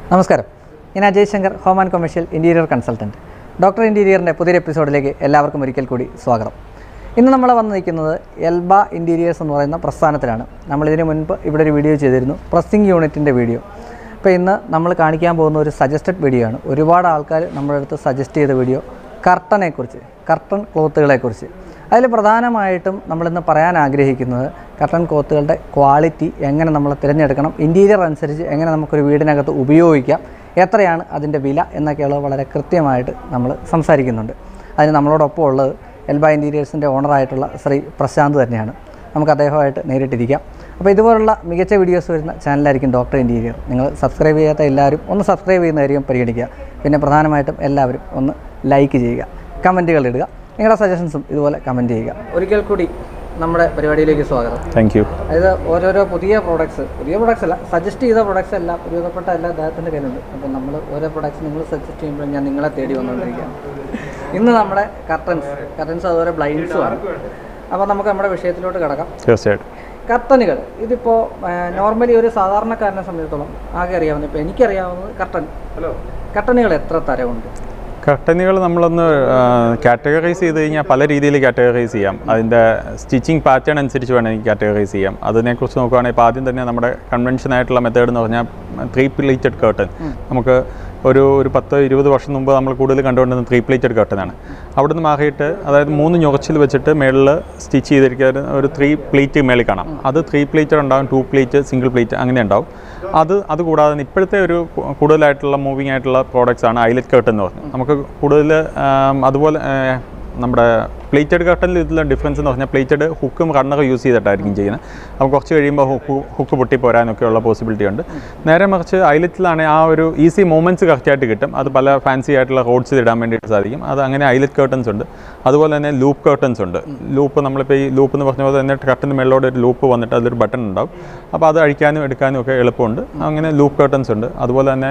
നമസ്കാരം ഞാൻ Ajay Shankar home and commercial interior consultant doctor ഇൻറ്റീരിയറിൻ്റെ പുതിയൊരു എപ്പിസോഡിലേക്ക് എല്ലാവർക്കും ഒരിക്കൽ കൂടി സ്വാഗതം ഇന്ന് നമ്മൾ വന്ന് നിൽക്കുന്നത് എൽബ ഇൻറ്റീരിയേഴ്സ് എന്ന് പറയുന്ന പ്രസ്ഥാനത്തിലാണ് നമ്മളിതിന് മുൻപ് ഇവിടെ ഒരു വീഡിയോ ചെയ്തിരുന്നു പ്രസ്സിംഗ് യൂണിറ്റിൻ്റെ വീഡിയോ അപ്പോൾ ഇന്ന് നമ്മൾ കാണിക്കാൻ പോകുന്ന ഒരു സജസ്റ്റഡ് വീഡിയോ ആണ് ഒരുപാട് ആൾക്കാർ നമ്മുടെ അടുത്ത് സജസ്റ്റ് ചെയ്ത വീഡിയോ കർട്ടനെക്കുറിച്ച് കർട്ടൺ ക്ലോത്തുകളെക്കുറിച്ച് അതിൽ പ്രധാനമായിട്ടും നമ്മളിന്ന് പറയാൻ ആഗ്രഹിക്കുന്നത് കർട്ടൻ ക്ലോത്തുകളുടെ ക്വാളിറ്റി എങ്ങനെ നമ്മൾ തിരഞ്ഞെടുക്കണം ഇൻറ്റീരിയർ അനുസരിച്ച് എങ്ങനെ നമുക്കൊരു വീടിനകത്ത് ഉപയോഗിക്കാം എത്രയാണ് അതിൻ്റെ വില എന്നൊക്കെയുള്ളത് വളരെ കൃത്യമായിട്ട് നമ്മൾ സംസാരിക്കുന്നുണ്ട് അതിന് നമ്മളോടൊപ്പം ഉള്ളത് എൽബ ഇൻറ്റീരിയേഴ്സിൻ്റെ ഓണറായിട്ടുള്ള ശ്രീ പ്രശാന്ത് തന്നെയാണ് നമുക്ക് അദ്ദേഹമായിട്ട് നേരിട്ടിരിക്കാം അപ്പോൾ ഇതുപോലുള്ള മികച്ച വീഡിയോസ് വരുന്ന ചാനലായിരിക്കും ഡോക്ടർ ഇൻറ്റീരിയർ നിങ്ങൾ സബ്സ്ക്രൈബ് ചെയ്യാത്ത എല്ലാവരും ഒന്ന് സബ്സ്ക്രൈബ് ചെയ്യുന്ന കാര്യം പരിഗണിക്കുക പിന്നെ പ്രധാനമായിട്ടും എല്ലാവരും ഒന്ന് ലൈക്ക് ചെയ്യുക കമൻറ്റുകൾ ഇടുക നിങ്ങളുടെ സജഷൻസും ഇതുപോലെ കമൻറ്റ് ചെയ്യുക ഒരിക്കൽ കൂടി നമ്മുടെ പരിപാടിയിലേക്ക് സ്വാഗതം താങ്ക് യു അതായത് ഓരോരോ പുതിയ പ്രോഡക്ട്സ് പുതിയ പ്രോഡക്ട്സ് അല്ല സജസ്റ്റ് ചെയ്ത പ്രോഡക്ട്സ് എല്ലാം ഉപയോഗപ്പെട്ട എല്ലാ അദ്ദേഹത്തിൻ്റെ കയ്യിലുണ്ട് അപ്പോൾ നമ്മൾ ഓരോ പ്രോഡക്ട്സ് നിങ്ങൾ സജസ്റ്റ് ചെയ്യുമ്പോൾ ഞാൻ നിങ്ങളെ തേടി വന്നുകൊണ്ടിരിക്കുകയാണ് ഇന്ന് നമ്മുടെ കർട്ടൻസ് കർട്ടൻസ് അതുപോലെ ബ്ലൈൻഡ്സും ആണ് അപ്പോൾ നമുക്ക് നമ്മുടെ വിഷയത്തിലോട്ട് കിടക്കാം തീർച്ചയായിട്ടും കർട്ടനുകൾ ഇതിപ്പോൾ നോർമലി ഒരു സാധാരണക്കാരനെ സംബന്ധിച്ചിടത്തോളം ആകെ അറിയാവുന്ന ഇപ്പോൾ എനിക്കറിയാവുന്നത് കർട്ടൻ കർട്ടനുകൾ എത്ര തരമുണ്ട് കർട്ടനുകൾ നമ്മളൊന്ന് കാറ്റഗറൈസ് ചെയ്ത് കഴിഞ്ഞാൽ പല രീതിയിൽ കാറ്റഗറൈസ് ചെയ്യാം അതിൻ്റെ സ്റ്റിച്ചിങ് പാറ്റേൺ അനുസരിച്ച് വേണമെങ്കിൽ കാറ്റഗറൈസ് ചെയ്യാം അതിനെക്കുറിച്ച് നോക്കുകയാണെങ്കിൽ ഇപ്പോൾ ആദ്യം തന്നെ നമ്മുടെ കൺവെൻഷൻ ആയിട്ടുള്ള മെത്തേഡ് എന്ന് പറഞ്ഞാൽ ത്രീ പ്ലേറ്റഡ് കർട്ടൻ നമുക്ക് ഒരു ഒരു പത്ത് ഇരുപത് വർഷം മുമ്പ് നമ്മൾ കൂടുതൽ കണ്ടുകൊണ്ടിരുന്ന ത്രീ പ്ലേറ്റഡ് കർട്ടനാണ് അവിടെ നിന്ന് മാറിയിട്ട് അതായത് മൂന്ന് ഞൊറച്ചിൽ വെച്ചിട്ട് മേളിൽ സ്റ്റിച്ച് ചെയ്തിരിക്കുന്ന ഒരു ത്രീ പ്ലേറ്റ് മേളിൽ കാണാം അത് ത്രീ പ്ലേറ്റഡ് ഉണ്ടാവും ടു പ്ലേറ്റ് സിംഗിൾ പ്ലേറ്റ് അങ്ങനെ ഉണ്ടാവും അത് അത് കൂടാതെ തന്നെ ഇപ്പോഴത്തെ ഒരു കു- കൂടുതലായിട്ടുള്ള മൂവിങ് ആയിട്ടുള്ള പ്രോഡക്റ്റ്സ് ആണ് ഐലറ്റ് കർട്ടൻ എന്ന് പറഞ്ഞത് നമുക്ക് കൂടുതൽ ആം, അതുപോലെ ആ, നമ്മുടെ പ്ലേറ്റഡ് കർട്ടനിൽ ഇതിലുള്ള ഡിഫറൻസ് എന്ന് പറഞ്ഞാൽ പ്ലേറ്റഡ് ഹുക്കും റണ്ണറും യൂസ് ചെയ്തിട്ടായിരിക്കും ചെയ്യുന്നത് അപ്പോൾ കുറച്ച് കഴിയുമ്പോൾ ഹുക്ക് ഹുക്ക് പൊട്ടി പോരാനൊക്കെ ഉള്ള പോസിബിലിറ്റി ഉണ്ട് നേരെ മറിച്ച് ഐലറ്റിലാണെങ്കിൽ ആ ഒരു ഈസി മൂവ്മെൻറ്റ്സ് കറക്റ്റായിട്ട് കിട്ടും അത് പല ഫാൻസി ആയിട്ടുള്ള റോഡ്സിൽ ഇടാൻ വേണ്ടിയിട്ട് സാധിക്കും അത് അങ്ങനെ ഐലറ്റ് കേർട്ടൻസ് ഉണ്ട് അതുപോലെ തന്നെ ലൂപ്പ് കേർട്ടൻസ് ഉണ്ട് ലൂപ്പ് നമ്മളിപ്പോൾ ഈ ലൂപ്പ് എന്ന് പറഞ്ഞ പോലെ തന്നെ കർട്ടൻ്റെ മേളിലോട്ട് ഒരു ലൂപ്പ് വന്നിട്ട് അതിലൊരു ബട്ടൺ ഉണ്ടാവും അപ്പോൾ അത് അഴിക്കാനും എടുക്കാനും ഒക്കെ എളുപ്പമുണ്ട് അങ്ങനെ ലൂപ്പ് കേർട്ടൻസ് ഉണ്ട് അതുപോലെ തന്നെ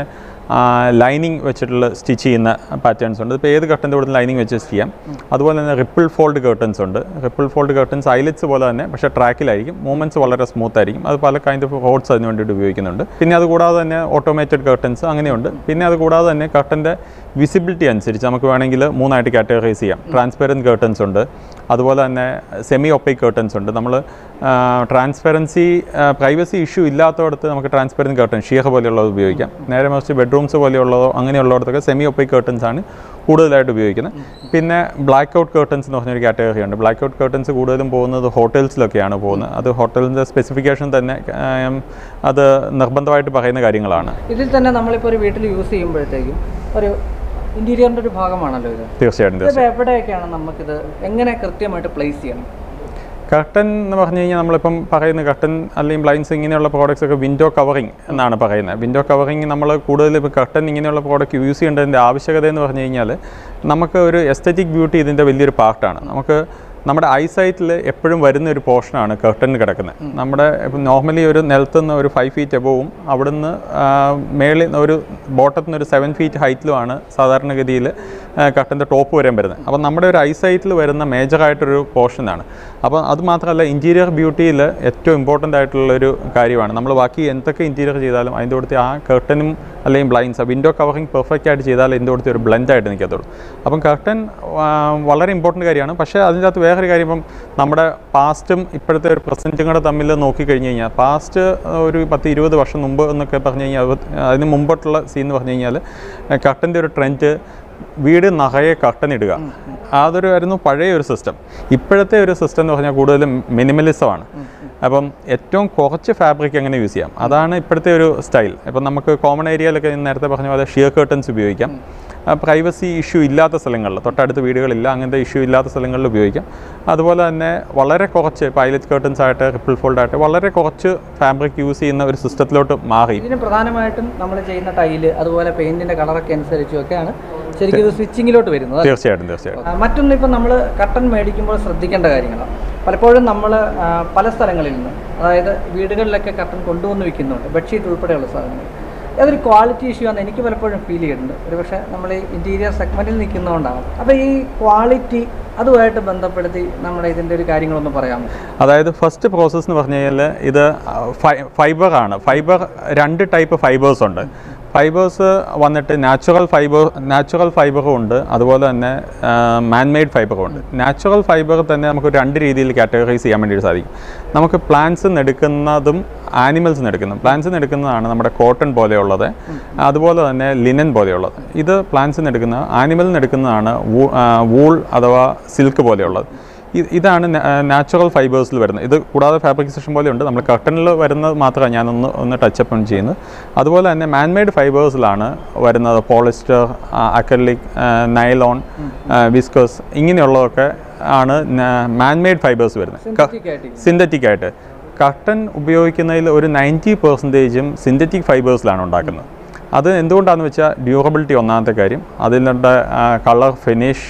ലൈനിങ് വെച്ചിട്ടുള്ള സ്റ്റിച്ച് ചെയ്യുന്ന പാറ്റേൺസ് ഉണ്ട് ഇപ്പോൾ ഏത് കട്ടൻ്റെ കൂടെ ലൈനിങ് വെച്ച് ചെയ്യാം അതുപോലെ തന്നെ റിപ്പിൾ ഫോൾഡ് കേർട്ടൻസ് ഉണ്ട് റിപ്പിൾ ഫോൾഡ് കേർട്ടൻസ് ഐലറ്റ്സ് പോലെ തന്നെ പക്ഷേ ട്രാക്കിലായിരിക്കും മൂവ്മെൻറ്റ്സ് വളരെ സ്മൂത്ത് ആയിരിക്കും അത് പല കൈൻഡ് ഓഫ് റോഡ്സ് അതിന് വേണ്ടിയിട്ട് ഉപയോഗിക്കുന്നുണ്ട് പിന്നെ അത് കൂടാതെ തന്നെ ഓട്ടോമേറ്റഡ് കേർട്ടൻസ് അങ്ങനെയുണ്ട് പിന്നെ അത് കൂടാതെ തന്നെ കട്ടൻ്റെ വിസിബിലിറ്റി അനുസരിച്ച് നമുക്ക് വേണമെങ്കിൽ മൂന്നായിട്ട് കാറ്റഗറൈസ് ചെയ്യാം ട്രാൻസ്പെറൻറ്റ് കേർട്ടൻസ് ഉണ്ട് അതുപോലെ തന്നെ സെമി ഒപ്പൈക്ക് കേർട്ടൻസ് ഉണ്ട് നമ്മൾ ട്രാൻസ്പെറൻസി പ്രൈവസി ഇഷ്യൂ ഇല്ലാത്തടത്ത് നമുക്ക് ട്രാൻസ്പെറൻറ്റ് കേർട്ടൻ ഷിയർ പോലെയുള്ളത് ഉപയോഗിക്കാം നേരെ മറിച്ച് ബെഡ്റൂംസ് പോലെയുള്ളതോ അങ്ങനെയുള്ളിടത്തൊക്കെ സെമി ഒപ്പൈക്ക് കേർട്ടൻസ് ആണ് കൂടുതലായിട്ട് ഉപയോഗിക്കുന്നത് പിന്നെ ബ്ലാക്ക് ഔട്ട് കേർട്ടൻസ് എന്ന് പറഞ്ഞൊരു കാറ്റഗറി ഉണ്ട് ബ്ലാക്ക് ഔട്ട് കേർട്ടൻസ് കൂടുതലും പോകുന്നത് ഹോട്ടൽസിലൊക്കെയാണ് പോകുന്നത് അത് ഹോട്ടലിൻ്റെ സ്പെസിഫിക്കേഷൻ തന്നെ ആം, അത് നിർബന്ധമായിട്ട് പറയുന്ന കാര്യങ്ങളാണ് ഇതിൽ തന്നെ നമ്മളിപ്പോൾ ഒരു വീട്ടിൽ യൂസ് ചെയ്യുമ്പോഴത്തേക്കും ഒരു ഇൻറ്റീരിയറിൻ്റെ ഒരു ഭാഗമാണല്ലോ ഇത് തീർച്ചയായിട്ടും ഇതിപ്പോൾ എവിടെയൊക്കെയാണ് നമുക്കിത് എങ്ങനെ കൃത്യമായിട്ട് പ്ലേസ് ചെയ്യണം കർട്ടൻ എന്ന് പറഞ്ഞു കഴിഞ്ഞാൽ നമ്മളിപ്പം പറയുന്ന കർട്ടൻ അല്ലെങ്കിൽ ബ്ലൈൻഡ്സ് ഇങ്ങനെയുള്ള പ്രോഡക്റ്റ്സ് ഒക്കെ വിൻഡോ കവറിങ് എന്നാണ് പറയുന്നത് വിൻഡോ കവറിങ് നമ്മൾ കൂടുതൽ ഇപ്പോൾ കർട്ടൻ ഇങ്ങനെയുള്ള പ്രോഡക്റ്റ് യൂസ് ചെയ്യേണ്ടതിൻ്റെ ആവശ്യകത എന്ന് പറഞ്ഞു കഴിഞ്ഞാൽ നമുക്ക് ഒരു എസ്തറ്റിക് ബ്യൂട്ടി ഇതിൻ്റെ വലിയൊരു പാർട്ടാണ് നമുക്ക് നമ്മുടെ ഐസൈറ്റിൽ എപ്പോഴും വരുന്ന ഒരു പോർഷനാണ് കർട്ടൻ കിടക്കുന്നത് നമ്മുടെ ഇപ്പം നോർമലി ഒരു നിലത്ത് നിന്ന് ഒരു ഫൈവ് ഫീറ്റ് എബവും അവിടുന്ന് മേളിൽ നിന്ന് ഒരു ബോട്ടത്തിൽ നിന്ന് ഒരു സെവൻ ഫീറ്റ് ഹൈറ്റിലുമാണ് സാധാരണഗതിയിൽ കട്ടൻ്റെ ടോപ്പ് വരാൻ വരുന്നത് അപ്പോൾ നമ്മുടെ ഒരു ഐസൈറ്റിൽ വരുന്ന മേജറായിട്ടൊരു പോർഷനാണ് അപ്പോൾ അത് മാത്രമല്ല ഇൻറ്റീരിയർ ബ്യൂട്ടിയിൽ ഏറ്റവും ഇമ്പോർട്ടൻ്റ് ആയിട്ടുള്ളൊരു കാര്യമാണ് നമ്മൾ ബാക്കി എന്തൊക്കെ ഇൻറ്റീരിയർ ചെയ്താലും അതിൻ്റെ കൂടെ ആ കർട്ടനും അല്ലെങ്കിൽ ബ്ലൈൻഡ്സ് വിൻഡോ കവറിങ് പെർഫെക്റ്റ് ആയിട്ട് ചെയ്താൽ ഇതിൻ്റെ കൂടെ ഒരു ബ്ലെൻഡ് ആയിട്ട് നിൽക്കത്തുള്ളൂ അപ്പം കർട്ടൻ വളരെ ഇമ്പോർട്ടൻ്റ് കാര്യമാണ് പക്ഷേ അതിൻ്റെ അകത്ത് വേറൊരു കാര്യം ഇപ്പം നമ്മുടെ പാസ്റ്റും ഇപ്പോഴത്തെ ഒരു പ്രസൻറ്റും കൂടെ തമ്മിൽ നോക്കിക്കഴിഞ്ഞ് കഴിഞ്ഞാൽ പാസ്റ്റ് ഒരു പത്ത് ഇരുപത് വർഷം മുമ്പ് എന്നൊക്കെ പറഞ്ഞു കഴിഞ്ഞാൽ അത് അതിന് മുമ്പോട്ടുള്ള സീൻ എന്ന് പറഞ്ഞു കഴിഞ്ഞാൽ കർട്ടൻ്റെ ഒരു ട്രെൻഡ് വീട് നിറയെ കർട്ടൻ ഇടുക അതൊരു ആയിരുന്നു പഴയ ഒരു സിസ്റ്റം ഇപ്പോഴത്തെ ഒരു സിസ്റ്റം എന്ന് പറഞ്ഞാൽ കൂടുതലും മിനിമലിസമാണ് അപ്പം ഏറ്റവും കുറച്ച് ഫാബ്രിക് എങ്ങനെ യൂസ് ചെയ്യാം അതാണ് ഇപ്പോഴത്തെ ഒരു സ്റ്റൈൽ ഇപ്പം നമുക്ക് കോമൺ ഏരിയയിലൊക്കെ ഞാൻ നേരത്തെ പറഞ്ഞ പോലെ ഷിയർ കേർട്ടൻസ് ഉപയോഗിക്കാം പ്രൈവസി ഇഷ്യൂ ഇല്ലാത്ത സ്ഥലങ്ങളിൽ തൊട്ടടുത്ത് വീടുകളില്ല അങ്ങനത്തെ ഇഷ്യൂ ഇല്ലാത്ത സ്ഥലങ്ങളിൽ ഉപയോഗിക്കാം അതുപോലെ തന്നെ വളരെ കുറച്ച് പൈലറ്റ് കേർട്ടൻസ് ആയിട്ട് റിപ്പിൾ ഫോൾഡ് ആയിട്ട് വളരെ കുറച്ച് ഫാബ്രിക് യൂസ് ചെയ്യുന്ന ഒരു സിസ്റ്റത്തിലോട്ട് മാറി ഇതിന് പ്രധാനമായിട്ടും നമ്മൾ ചെയ്യുന്ന ടൈല് അതുപോലെ പെയിന്റിന്റെ കളറൊക്കെ അനുസരിച്ചും ഒക്കെയാണ് ശരിക്കും ഇത് സ്വിച്ചിങ്ങിലോട്ട് വരുന്നത് അല്ലേ? തീർച്ചയായിട്ടും തീർച്ചയായിട്ടും ആ, മറ്റൊന്ന് ഇപ്പം നമ്മൾ കട്ടൻ മേടിക്കുമ്പോൾ ശ്രദ്ധിക്കേണ്ട കാര്യങ്ങളാണ് പലപ്പോഴും നമ്മൾ പല സ്ഥലങ്ങളിൽ നിന്ന് അതായത് വീടുകളിലൊക്കെ കട്ടൻ കൊണ്ടുവന്ന് വിൽക്കുന്നുണ്ട് ബെഡ്ഷീറ്റ് ഉൾപ്പെടെയുള്ള സാധനങ്ങൾ അതൊരു ക്വാളിറ്റി ഇഷ്യൂ ആണ് എനിക്ക് പലപ്പോഴും ഫീൽ ചെയ്യുന്നുണ്ട് ഒരു പക്ഷേ നമ്മൾ ഈ ഇൻറ്റീരിയർ സെഗ്മെൻറ്റിൽ നിൽക്കുന്നതുകൊണ്ടാണ് അപ്പോൾ ഈ ക്വാളിറ്റി അതുമായിട്ട് ബന്ധപ്പെടുത്തി നമ്മുടെ ഇതിൻ്റെ ഒരു കാര്യങ്ങളൊന്ന് പറയാമോ അതായത് ഫസ്റ്റ് പ്രോസസ്സ് എന്ന് പറഞ്ഞു കഴിഞ്ഞാൽ ഇത് ഫൈബർ ആണ് ഫൈബർ രണ്ട് ടൈപ്പ് ഫൈബേഴ്സ് ഉണ്ട് ഫൈബേഴ്സ് വന്നിട്ട് നാച്ചുറൽ ഫൈബർ നാച്ചുറൽ ഫൈബറും ഉണ്ട് അതുപോലെ തന്നെ മാൻമെയ്ഡ് ഫൈബറും ഉണ്ട് നാച്ചുറൽ ഫൈബർ തന്നെ നമുക്ക് രണ്ട് രീതിയിൽ കാറ്റഗറൈസ് ചെയ്യാൻ വേണ്ടിയിട്ട് സാധിക്കും നമുക്ക് പ്ലാന്റ്സ് നിന്ന് എടുക്കുന്നതും ആനിമൽസ് നിന്ന് എടുക്കുന്നതും പ്ലാന്റ്സ് നിന്ന് എടുക്കുന്നതാണ് നമ്മുടെ കോട്ടൺ പോലെയുള്ളത് അതുപോലെ തന്നെ ലിനൻ പോലെയുള്ളത് ഇത് പ്ലാന്റ്സ് നിന്ന് എടുക്കുന്ന ആനിമലിൽ നിന്ന് എടുക്കുന്നതാണ് വൂൾ അഥവാ സിൽക്ക് പോലെയുള്ളത് ഇ- ഇതാണ് നാച്ചുറൽ ഫൈബേഴ്സിൽ വരുന്നത് ഇത് കൂടാതെ ഫാബ്രിക്കേഷൻ പോലെ ഉണ്ട് നമ്മൾ കർട്ടനിൽ വരുന്നത് മാത്രമാണ് ഞാനൊന്ന് ഒന്ന് ടച്ചപ്പ് ഓൺ ചെയ്യുന്നത് അതുപോലെ തന്നെ മാൻമെയ്ഡ് ഫൈബേഴ്സിലാണ് വരുന്നത് പോളിസ്റ്റർ അക്കർലിക് നൈലോൺ വിസ്കോസ് ഇങ്ങനെയുള്ളതൊക്കെ ആണ് മാൻമെയ്ഡ് ഫൈബേഴ്സ് വരുന്നത് സിന്തറ്റിക് ആയിട്ട് കർട്ടൻ ഉപയോഗിക്കുന്നതിൽ ഒരു നയൻറ്റി പെർസെൻറ്റേജും സിന്തറ്റിക് ഫൈബേഴ്സിലാണ് ഉണ്ടാക്കുന്നത് അത് എന്തുകൊണ്ടാണെന്ന് വെച്ചാൽ ഡ്യൂറബിലിറ്റി ഒന്നാമത്തെ കാര്യം അതിലുള്ള കളർ ഫിനിഷ്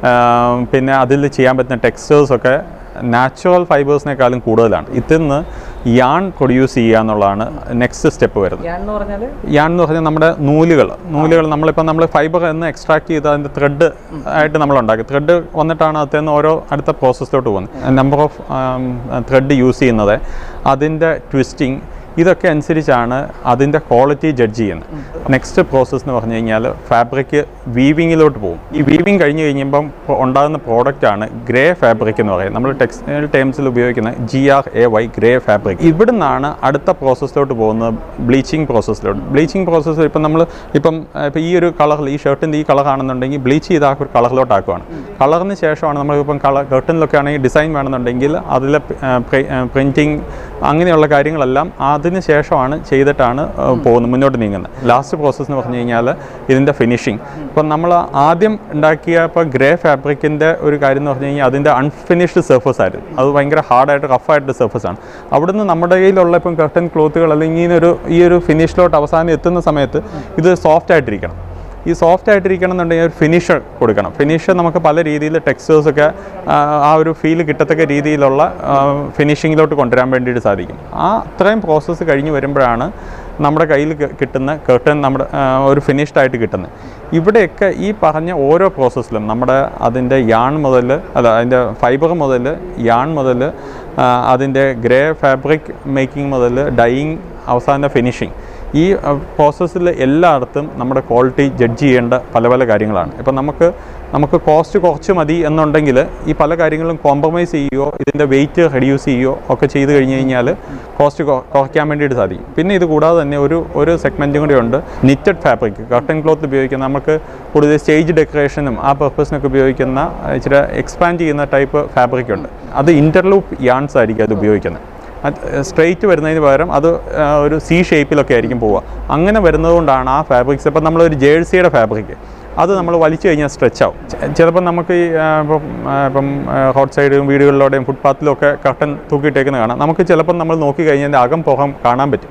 പിന്നെ അതിൽ ചെയ്യാൻ പറ്റുന്ന ടെക്സ്റ്റേഴ്സ് ഒക്കെ നാച്ചുറൽ ഫൈബേഴ്സിനേക്കാളും കൂടുതലാണ് ഇതിൽ നിന്ന് യാൺ പ്രൊഡ്യൂസ് ചെയ്യുക എന്നുള്ളതാണ് നെക്സ്റ്റ് സ്റ്റെപ്പ് വരുന്നത് ഞാൻ എന്ന് പറഞ്ഞാൽ യാൺ എന്ന് പറഞ്ഞാൽ നമ്മുടെ നൂലുകൾ നൂലുകൾ നമ്മളിപ്പോൾ നമ്മൾ ഫൈബർ എന്ന് എക്സ്ട്രാക്ട് ചെയ്ത് അതിൻ്റെ ത്രെഡ് ആയിട്ട് നമ്മൾ ഉണ്ടാക്കി ത്രെഡ് വന്നിട്ടാണ് അതിൽ നിന്ന് ഓരോ അടുത്ത പ്രോസസ്സിലോട്ട് പോകുന്നത് നമ്പർ ഓഫ് ത്രെഡ് യൂസ് ചെയ്യുന്നത് അതിൻ്റെ ട്വിസ്റ്റിംഗ് ഇതൊക്കെ അനുസരിച്ചാണ് അതിൻ്റെ ക്വാളിറ്റി ജഡ്ജ് ചെയ്യുന്നത് നെക്സ്റ്റ് പ്രോസസ്സ് എന്ന് പറഞ്ഞു കഴിഞ്ഞാൽ ഫാബ്രിക് വീവിങ്ങിലോട്ട് പോകും ഈ വീവിങ് കഴിഞ്ഞ് കഴിയുമ്പം പ്രൊ- ഉണ്ടാകുന്ന പ്രോഡക്റ്റാണ് ഗ്രേ ഫാബ്രിക് എന്ന് പറയുന്നത് നമ്മൾ ടെക്സ്റ്റൈൽ ടേംസിൽ ഉപയോഗിക്കുന്ന G R A Y grey fabric ഇവിടുന്നാണ് അടുത്ത പ്രോസസ്സിലോട്ട് പോകുന്നത് ബ്ലീച്ചിങ് പ്രോസസ്സിലോട്ട് ബ്ലീച്ചിങ് പ്രോസസ്സ് ഇപ്പം നമ്മൾ ഇപ്പം ഇപ്പം ഈ ഒരു കളറിൽ ഈ ഷർട്ടിൻ്റെ ഈ കളർ ആണെന്നുണ്ടെങ്കിൽ ബ്ലീച്ച് ചെയ്ത് ആ ഒരു കളറിലോട്ട് ആക്കുവാണ് കളറിന് ശേഷമാണ് നമ്മളിപ്പം കളർ കർട്ടനിലൊക്കെ ആണെങ്കിൽ ഡിസൈൻ വേണമെന്നുണ്ടെങ്കിൽ അതിലെ പ്രിൻറ്റിങ് അങ്ങനെയുള്ള കാര്യങ്ങളെല്ലാം അതിന് ശേഷമാണ് ചെയ്തിട്ടാണ് ആ, പോകുന്നത് മുന്നോട്ട് നീങ്ങുന്നത് ലാസ്റ്റ് പ്രോസസ്സ് എന്ന് പറഞ്ഞു കഴിഞ്ഞാൽ ഇതിൻ്റെ ഫിനിഷിങ് ഇപ്പം നമ്മൾ ആദ്യം ഉണ്ടാക്കിയ ഇപ്പോൾ ഗ്രേ ഫാബ്രിക്കിൻ്റെ ഒരു കാര്യം എന്ന് പറഞ്ഞു കഴിഞ്ഞാൽ അതിൻ്റെ അൺഫിനിഷ്ഡ് സർഫസ് ആയിരുന്നു അത് ഭയങ്കര ഹാർഡായിട്ട് റഫായിട്ട് സർഫസ് ആണ് അവിടുന്ന് നമ്മുടെ കയ്യിലുള്ള ഇപ്പം കർട്ടൻ ക്ലോത്തുകൾ അല്ലെങ്കിൽ ഇങ്ങനെ ഒരു ഈ ഒരു ഫിനിഷിലോട്ട് അവസാനം എത്തുന്ന സമയത്ത് ഇത് സോഫ്റ്റ് ആയിട്ടിരിക്കണം ഈ സോഫ്റ്റ് ആയിട്ടിരിക്കണം എന്നുണ്ടെങ്കിൽ ഒരു ഫിനിഷ് കൊടുക്കണം ഫിനിഷ് നമുക്ക് പല രീതിയിൽ ടെക്സ്റ്റേഴ്സ് ഒക്കെ ആ, ആ ഒരു ഫീൽ കിട്ടത്തക്ക രീതിയിലുള്ള ഫിനിഷിങ്ങിലോട്ട് കൊണ്ടുവരാൻ വേണ്ടിയിട്ട് സാധിക്കും ആ അത്രയും പ്രോസസ്സ് കഴിഞ്ഞ് വരുമ്പോഴാണ് നമ്മുടെ കയ്യിൽ കി- കിട്ടുന്ന കർട്ടൻ നമ്മുടെ ആ, ഒരു ഫിനിഷ്ഡ് ആയിട്ട് കിട്ടുന്നത് ഇവിടെയൊക്കെ ഈ പറഞ്ഞ ഓരോ പ്രോസസ്സിലും നമ്മുടെ അതിൻ്റെ യാൺ മുതൽ അല്ല അതിൻ്റെ ഫൈബർ മുതൽ യാൺ മുതൽ അതിൻ്റെ ഗ്രേ ഫാബ്രിക് മേക്കിംഗ് മുതൽ ഡൈയിങ് അവസാന ഫിനിഷിങ് ഈ പ്രോസസ്സിൽ എല്ലായിടത്തും നമ്മുടെ ക്വാളിറ്റി ജഡ്ജ് ചെയ്യേണ്ട പല പല കാര്യങ്ങളാണ് ഇപ്പം നമുക്ക് നമുക്ക് കോസ്റ്റ് കുറച്ച് മതി എന്നുണ്ടെങ്കിൽ ഈ പല കാര്യങ്ങളും കോംപ്രമൈസ് ചെയ്യുകയോ ഇതിൻ്റെ വെയിറ്റ് റെഡ്യൂസ് ചെയ്യുകയോ ഒക്കെ ചെയ്ത് കഴിഞ്ഞ് കഴിഞ്ഞാൽ കോസ്റ്റ് കുറയ്ക്കാൻ വേണ്ടിയിട്ട് സാധിക്കും പിന്നെ ഇത് കൂടാതെ തന്നെ ഒരു ഒരു സെഗ്മെൻറ്റും കൂടി ഉണ്ട് നിറ്റഡ് ഫാബ്രിക് കർട്ടൻ ക്ലോത്ത് ഉപയോഗിക്കുന്ന നമുക്ക് കൂടുതൽ സ്റ്റേജ് ഡെക്കറേഷനും ആ പർപ്പസിനൊക്കെ ഉപയോഗിക്കുന്ന ഇച്ചിരി എക്സ്പാൻഡ് ചെയ്യുന്ന ടൈപ്പ് ഫാബ്രിക് ഉണ്ട് അത് ഇൻ്റർലൂപ്പ് യാൺസ് ആയിരിക്കും അത് ഉപയോഗിക്കുന്നത് സ്ട്രെയിറ്റ് വരുന്നതിന് പകരം അത് ആ, ഒരു സി ഷേപ്പിലൊക്കെ ആയിരിക്കും പോവുക അങ്ങനെ വരുന്നതുകൊണ്ടാണ് ആ ഫാബ്രിക്സ് ഇപ്പം നമ്മളൊരു ജേഴ്സിയുടെ ഫാബ്രിക് അത് നമ്മൾ വലിച്ചു കഴിഞ്ഞാൽ സ്ട്രെച്ച് ആവും ചെ- ചിലപ്പോൾ നമുക്ക് ഈ ആ, ഇപ്പം ആ, ഇപ്പം ഹോട്ട് സൈഡും വീടുകളിലൂടെയും ഫുട്പാത്തിലും ഒക്കെ കട്ടൻ തൂക്കിയിട്ടേക്കുന്ന കാണാം നമുക്ക് ചിലപ്പം നമ്മൾ നോക്കി കഴിഞ്ഞാൽ അതിൻ്റെ അകം പുറം കാണാൻ പറ്റും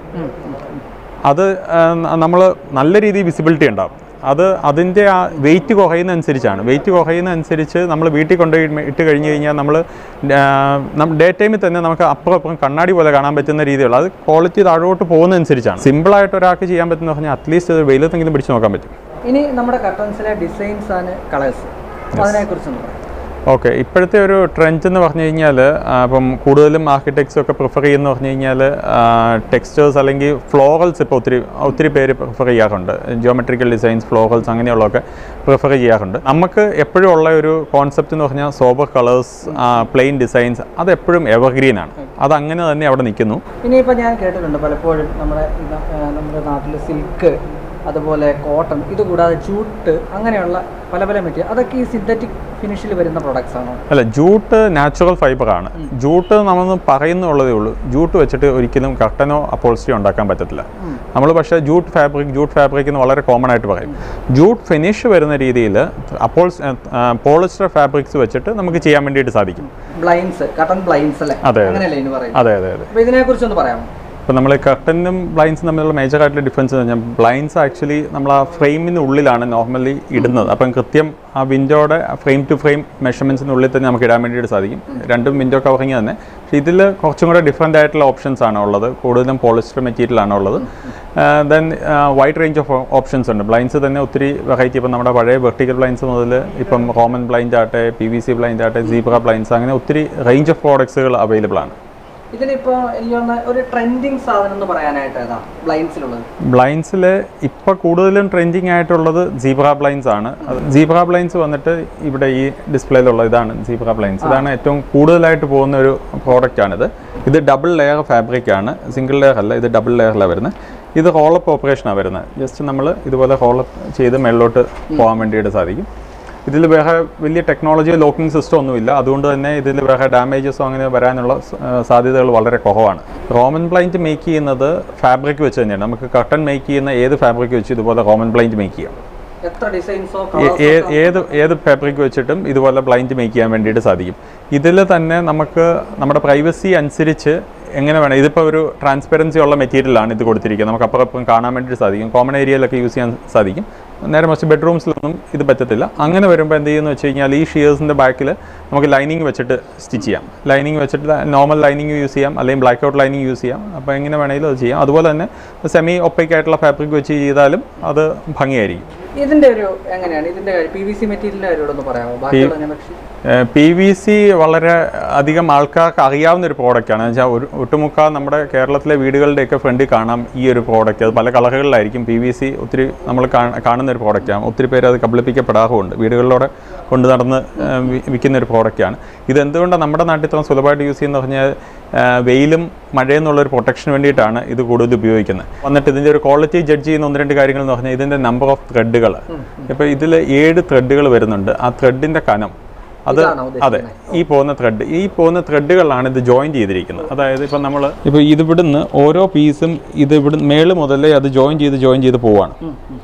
അത് നമ്മൾ നല്ല രീതിയിൽ വിസിബിലിറ്റി ഉണ്ടാവും അത് അതിൻ്റെ ആ വെയിറ്റ് കുറയുന്ന അനുസരിച്ചാണ് വെയിറ്റ് കുറയുന്ന അനുസരിച്ച് നമ്മൾ വീട്ടിൽ കൊണ്ടുപോയി ഇട്ട് ഇട്ട് കഴിഞ്ഞ് കഴിഞ്ഞാൽ നമ്മൾ ഡേ ടൈമിൽ തന്നെ നമുക്ക് അപ്പുറം അപ്പുറം കണ്ണാടി പോലെ കാണാൻ പറ്റുന്ന രീതിയിലുള്ള അത് ക്വാളിറ്റി താഴോട്ട് പോകുന്നതനുസരിച്ചാണ് സിമ്പിളായിട്ട് ഒരാൾക്ക് ചെയ്യാൻ പറ്റുന്ന പറഞ്ഞാൽ അറ്റ്ലീസ്റ്റ് വെയിലത്തെങ്കിലും പിടിച്ച് നോക്കാൻ പറ്റും ഇനി നമ്മുടെ കർട്ടൻസിലെ ഡിസൈൻസ് ആണ് കളേഴ്സ് അതിനെക്കുറിച്ചൊന്ന് പറയാം ഓക്കെ ഇപ്പോഴത്തെ ഒരു ട്രെൻഡ് എന്ന് പറഞ്ഞു കഴിഞ്ഞാൽ ഇപ്പം കൂടുതലും ആർക്കിടെക്ട്സ് ഒക്കെ പ്രിഫർ ചെയ്യുന്ന പറഞ്ഞു കഴിഞ്ഞാൽ ടെക്സ്റ്റേഴ്സ് അല്ലെങ്കിൽ ഫ്ലോറൽസ് ഇപ്പോൾ ഒത്തിരി ഒത്തിരി പേര് പ്രിഫർ ചെയ്യാറുണ്ട് ജിയോമെട്രിക്കൽ ഡിസൈൻസ് ഫ്ലോറൽസ് അങ്ങനെയുള്ളതൊക്കെ പ്രിഫർ ചെയ്യാറുണ്ട് നമുക്ക് എപ്പോഴും ഉള്ള ഒരു കോൺസെപ്റ്റ് എന്ന് പറഞ്ഞാൽ സോബർ കളേഴ്സ് പ്ലെയിൻ ഡിസൈൻസ് അത് എപ്പോഴും എവർഗ്രീൻ ആണ് അത് അങ്ങനെ തന്നെ അവിടെ നിൽക്കുന്നു ഇനിയിപ്പോൾ ഞാൻ കേട്ടിട്ടുണ്ട് പലപ്പോഴും നമ്മുടെ ഈ ന- ആ, നമ്മുടെ നാട്ടിൽ സിൽക്ക് അതുപോലെ കോട്ടൺ ഇത് കൂടാതെ ജൂട്ട് അങ്ങനെയുള്ള പല പല മെറ്റീരിയൽ അതൊക്കെ ഈ സിന്തറ്റിക് ഫിനിഷിൽ വരുന്ന പ്രോഡക്ട്സ് ആണോ അല്ല ജൂട്ട് നാച്ചുറൽ ഫൈബർ ആണ് ജൂട്ട് നമ്മൾ പറയുന്നുള്ളതേ ഉള്ളൂ ജൂട്ട് വെച്ചിട്ട് ഒരിക്കലും കട്ടനോ അപ്പോൾസ്റ്റിയോ ഉണ്ടാക്കാൻ പറ്റത്തില്ല നമ്മൾ പക്ഷേ ജൂട്ട് ഫാബ്രിക് ജൂട്ട് ഫാബ്രിക് എന്ന് വളരെ കോമൺ ആയിട്ട് പറയും ജൂട്ട് ഫിനിഷ് വരുന്ന രീതിയിൽ അപ്പോൾസ് പോളിസ്റ്റർ ഫാബ്രിക്സ് വെച്ചിട്ട് നമുക്ക് ചെയ്യാൻ വേണ്ടിയിട്ട് സാധിക്കും ബ്ലൈൻസ് കട്ടൺ ബ്ലൈൻസ് അല്ലേ അതെ, അതെ. അങ്ങനെയല്ലേ ഇനി പറയുന്നത് അതെ അതെ അതെ അപ്പോൾ ഇതിനെക്കുറിച്ചൊന്ന് പറയാമോ ഇപ്പോൾ നമ്മൾ കർട്ടനും ബ്ലൈൻസും തമ്മിലുള്ള മേജർ ആയിട്ടുള്ള ഡിഫറൻസ് എന്ന് പറഞ്ഞാൽ ബ്ലൈൻസ് ആക്ച്വലി നമ്മൾ ആ ഫ്രെയിമിന് ഉള്ളിലാണ് നോർമലി ഇടുന്നത് അപ്പം കൃത്യം ആ വിൻഡോയുടെ ഫ്രെയിം ടു ഫ്രെയിം മെഷർമെൻറ്റ്സിനുള്ളിൽ തന്നെ നമുക്ക് ഇടാൻ വേണ്ടിയിട്ട് സാധിക്കും രണ്ടും വിൻഡോ കവറിങ് തന്നെ പക്ഷേ ഇതിൽ കുറച്ചും കൂടെ ഡിഫറെൻ്റ് ആയിട്ടുള്ള ഓപ്ഷൻസ് ആണ് ഉള്ളത് കൂടുതലും പോളിസ്റ്റർ മെറ്റീരിയൽ ആണ് ഉള്ളത് then wide range of options ഉണ്ട് ബ്ലൈൻസ് തന്നെ ഒത്തിരി വെറൈറ്റി ഇപ്പം നമ്മുടെ പഴയ വെർട്ടിക്കൽ ബ്ലൈൻസ് മുതൽ ഇപ്പം റോമൻ ബ്ലൈൻഡ് ആട്ടെ പി വി സി ബ്ലൈൻഡ് ആട്ടെ സീബ്ര ബ്ലൈൻസ് അങ്ങനെ ഒത്തിരി റേഞ്ച് ഓഫ് പ്രോഡക്ട്സുകൾ അവൈലബിൾ ആണ് ഇതിലിപ്പോൾ എനിക്ക് തോന്നുന്ന ഒരു ട്രെൻഡിങ് സാധനം എന്ന് പറയാനായിട്ട് ഏതാ ബ്ലൈൻസിലുള്ളത് ബ്ലൈൻസിൽ ഇപ്പോൾ കൂടുതലും ട്രെൻഡിങ് ആയിട്ടുള്ളത് സീബ്ര ബ്ലൈൻസ് ആണ് സീബ്ര ബ്ലൈൻസ് വന്നിട്ട് ഇവിടെ ഈ ഡിസ്പ്ലേയിലുള്ള ഇതാണ് സീബ്ര ബ്ലൈൻസ് ഇതാണ് ഏറ്റവും കൂടുതലായിട്ട് പോകുന്ന ഒരു പ്രോഡക്റ്റ് ആണിത് ഇത് ഡബിൾ ലെയർ ഫാബ്രിക് ആണ് സിംഗിൾ ലെയർ അല്ല ഇത് ഡബിൾ ലെയറിലാണ് വരുന്നത് ഇത് റോളപ്പ് ഓപ്പറേഷനാണ് വരുന്നത് ജസ്റ്റ് നമ്മൾ ഇതുപോലെ റോളപ്പ് ചെയ്ത് മേളിലോട്ട് പോകാൻ വേണ്ടിയിട്ട് സാധിക്കും ഇതിൽ വേറെ വലിയ ടെക്നോളജി ലോക്കിംഗ് സിസ്റ്റം ഒന്നുമില്ല അതുകൊണ്ട് തന്നെ ഇതിൽ വേറെ ഡാമേജസോ അങ്ങനെ വരാനുള്ള സ- ആ, സാധ്യതകൾ വളരെ കുറവാണ് റോമൻ ബ്ലൈൻറ്റ് മേക്ക് ചെയ്യുന്നത് ഫാബ്രിക് വെച്ച് തന്നെയാണ് നമുക്ക് കട്ടൺ മേക്ക് ചെയ്യുന്ന ഏത് ഫാബ്രിക് വെച്ച് ഇതുപോലെ റോമൻ ബ്ലൈൻറ്റ് മേക്ക് ചെയ്യാം എത്ര ഡിസൈൻസോ ഏ- ഏ- ഏത് ഏത് ഫാബ്രിക് വെച്ചിട്ടും ഇതുപോലെ ബ്ലൈൻഡ് മേക്ക് ചെയ്യാൻ വേണ്ടിയിട്ട് സാധിക്കും ഇതിൽ തന്നെ നമുക്ക് നമ്മുടെ പ്രൈവസി അനുസരിച്ച് എങ്ങനെ വേണം ഇതിപ്പോൾ ഒരു ട്രാൻസ്പെറൻസി ഉള്ള മെറ്റീരിയലാണ് ഇത് കൊടുത്തിരിക്കുന്നത് നമുക്ക് അപ്പുറം ഇപ്പം കാണാൻ വേണ്ടിയിട്ട് സാധിക്കും കോമൺ ഏരിയയിലൊക്കെ യൂസ് ചെയ്യാൻ സാധിക്കും നേരെ മറിച്ച് ബെഡ്റൂംസിലൊന്നും ഇത് പറ്റത്തില്ല അങ്ങനെ വരുമ്പോൾ എന്ത് ചെയ്യുന്നു വെച്ച് കഴിഞ്ഞാൽ ഈ ഷിയേഴ്സിൻ്റെ ബാക്കിൽ നമുക്ക് ലൈനിങ് വെച്ചിട്ട് സ്റ്റിച്ച് ചെയ്യാം ലൈനിങ് വെച്ചിട്ട് നോർമൽ ലൈനിങ് യൂസ് ചെയ്യാം അല്ലെങ്കിൽ ബ്ലാക്ക് ഔട്ട് ലൈനിങ് യൂസ് ചെയ്യാം അപ്പോൾ എങ്ങനെ വേണമെങ്കിലും അത് ചെയ്യാം അതുപോലെ തന്നെ സെമി ഒപ്പയ്ക്ക് ആയിട്ടുള്ള ഫാബ്രിക് വെച്ച് ചെയ്താലും അത് ഭംഗിയായിരിക്കും ഇതിന്റെ ഒരു എങ്ങനെയാണ് ഇതിന്റെ പി വി സി മെറ്റീരിയലിന്റെ കാര്യം ഒന്ന് പറയാമോ ബാക്കിയുള്ള പക്ഷേ പി വി സി വളരെ അധികം ആൾക്കാർക്ക് അറിയാവുന്ന ഒരു പ്രോഡക്റ്റാണ് എന്ന് വെച്ചാൽ ഒരു ഒട്ടുമുക്കാൽ നമ്മുടെ കേരളത്തിലെ വീടുകളുടെയൊക്കെ ഫ്രണ്ടിൽ കാണാം ഈ ഒരു പ്രോഡക്റ്റ് അത് പല കളറുകളിലായിരിക്കും പി വി സി ഒത്തിരി നമ്മൾ കാ- കാണുന്ന ഒരു പ്രോഡക്റ്റാണ് ഒത്തിരി പേര് അത് കബളിപ്പിക്കപ്പെടാറുമുണ്ട് വീടുകളിലൂടെ കൊണ്ട് നടന്ന് ആ, വി- വിൽക്കുന്ന ഒരു പ്രോഡക്റ്റാണ് ഇത് എന്തുകൊണ്ടാണ് നമ്മുടെ നാട്ടിൽ ഇത്ര സുലഭമായിട്ട് യൂസ് ചെയ്യുന്നത് പറഞ്ഞാൽ ആ, വെയിലും മഴയെന്നുള്ളൊരു പ്രൊട്ടക്ഷന് വേണ്ടിയിട്ടാണ് ഇത് കൂടുതൽ ഉപയോഗിക്കുന്നത് വന്നിട്ട് ഇതിൻ്റെ ഒരു ക്വാളിറ്റി ജഡ്ജ് ചെയ്യുന്ന ഒന്ന് രണ്ട് കാര്യങ്ങൾ എന്ന് പറഞ്ഞാൽ ഇതിൻ്റെ നമ്പർ ഓഫ് ത്രെഡുകൾ ഇപ്പോൾ ഇതിൽ ഏഴ് ത്രെഡുകൾ വരുന്നുണ്ട് ആ ത്രെഡിൻ്റെ കനം അത് ഇതാണോ അതെ ഈ പോകുന്ന ത്രെഡ് ഈ പോകുന്ന ത്രെഡുകളാണ് ഇത് ജോയിൻ ചെയ്തിരിക്കുന്നത് അതായത് ഇപ്പം നമ്മൾ ഇപ്പോൾ ഇത് ഇവിടുന്ന് ഓരോ പീസും ഇത് ഇവിടുന്ന് മേള് മുതലേ അത് ജോയിൻ ചെയ്ത് ജോയിൻ ചെയ്ത് പോവാണ്